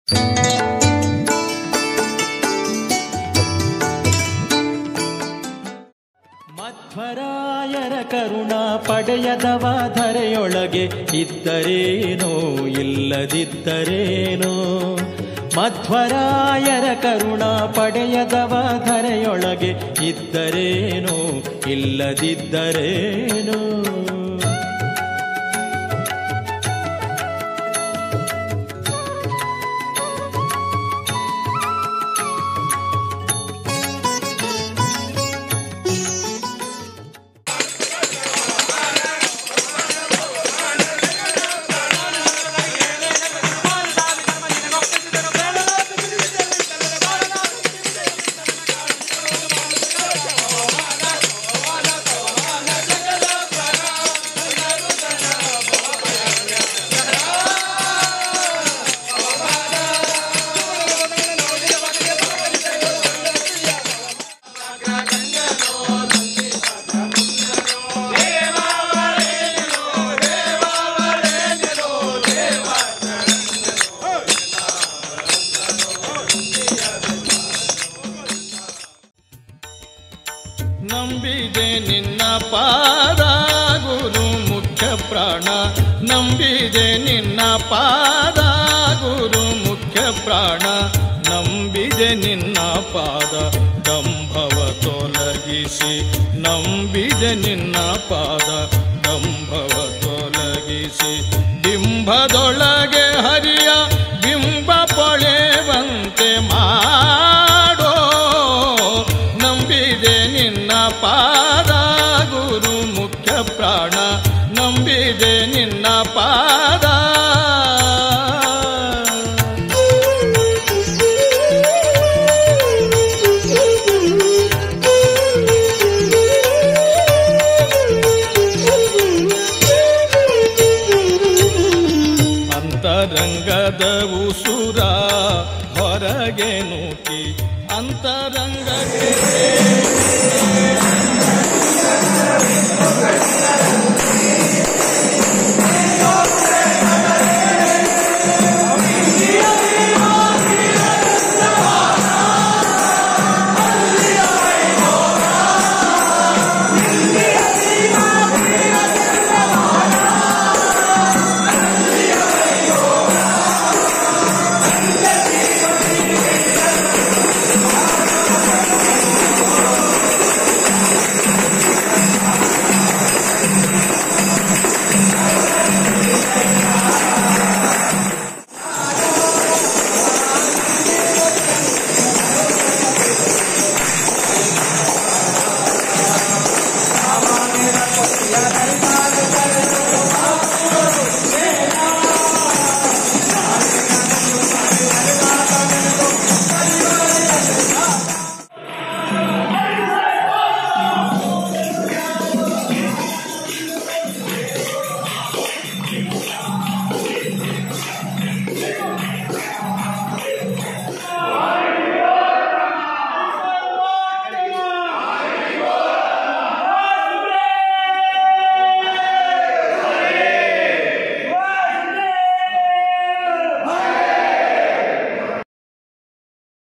ಮಧ್ವರಾಯರ ಕರುಣಾ ಪಡೆಯದವ ಧರೆಯೊಳಗೆ ಇದ್ದರೇನೋ ಇಲ್ಲದಿದ್ದರೇನೋ ಮಧ್ವರಾಯರ ಕರುಣಾ ಪಡೆಯದವ ಧರೆಯೊಳಗೆ ಇದ್ದರೇನೋ ಇಲ್ಲದಿದ್ದರೇನೋ ನಂಬಿದೆ ನಿನ್ನ ಪಾದ ಗುರು ಮುಖ್ಯ ಪ್ರಾಣ ನಂಬಿದೆ ನಿನ್ನ ಪಾದ ಗುರು ಮುಖ್ಯ ಪ್ರಾಣ ನಂಬಿದೆ ನಿನ್ನ ಪಾದ ದಂಭವ ತೊಲಗಿಸಿ ನಂಬಿದೆ ನಿನ್ನ ಪಾದ ದಂಭವ ತೊಲಗಿಸಿ ಬಿಂಬದೊಳಗೆ ಹರಿಯ ಬಿಂಬ ಪೊಳೆವಂತೆ ಮಾಡೋ ನಂಬಿದೆ ನಿನ್ನ ಪಾದ ಗುರು ಮುಖ್ಯ ಪ್ರಾಣ ನಂಬಿದೆ ನಿನ್ನ ಪಾದ ಅಂತರಂಗದ ಉಸುರ ಹೊರಗೆ ನೂಕಿ ಅಂತರಂಗಕ್ಕೆ